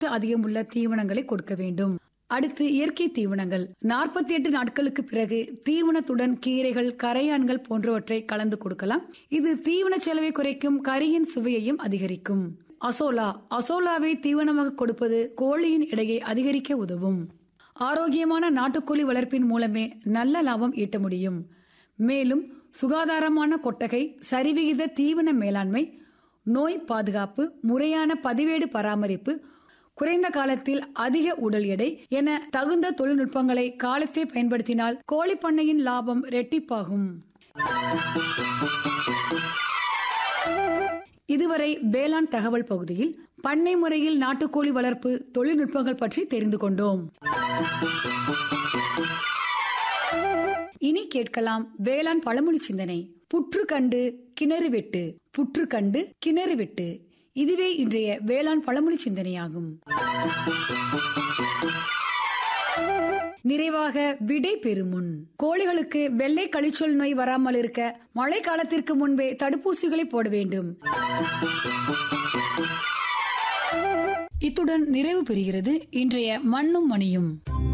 அதிகமுள்ள தீவனங்களை கொடுக்க வேண்டும் அடுத்து இயற்கை தீவனங்கள் நாற்பத்தி எட்டு நாட்களுக்கு பிறகு தீவனத்துடன் கீரைகள் கரையான்கள் போன்றவற்றை கலந்து கொடுக்கலாம் இது தீவன செலவை குறைக்கும் கறியின் சுவையையும் அதிகரிக்கும் அசோலா அசோலாவை தீவனமாக கொடுப்பது கோழியின் எடையை அதிகரிக்க உதவும் ஆரோக்கியமான நாட்டுக்கோழி வளர்ப்பின் மூலமே நல்ல லாபம் ஈட்ட முடியும் மேலும் சுகாதாரமான கொட்டகை சரிவிகித தீவன மேலாண்மை நோய் பாதுகாப்பு முறையான பதிவேடு பராமரிப்பு குறைந்த காலத்தில் அதிக உடல் எடை என தகுந்த தொழில்நுட்பங்களை காலத்தை பயன்படுத்தினால் கோழி பண்ணையின் லாபம் ரெட்டிப்பாகும் இதுவரை வேளாண் தகவல் பகுதியில் பண்ணை முறையில் நாட்டுக்கோழி வளர்ப்பு தொழில்நுட்பங்கள் பற்றி தெரிந்து கொண்டோம் இனி கேட்கலாம் வேளாண் பழமொழி சிந்தனை புற்று கண்டு கிணறு வெட்டு புற்று கண்டு கிணறு வெட்டு இதுவே இன்றைய வேளாண் பழமொழி சிந்தனையாகும் நிறைவாக விடை பெறுமுன் கோழிகளுக்கு வெள்ளை கழிச்சொல் நோய் வராமல் இருக்க மழை காலத்திற்கு முன்பே தடுப்பூசிகளை போட வேண்டும் இத்துடன் நிறைவு பெறுகிறது இன்றைய மண்ணும் மணியும்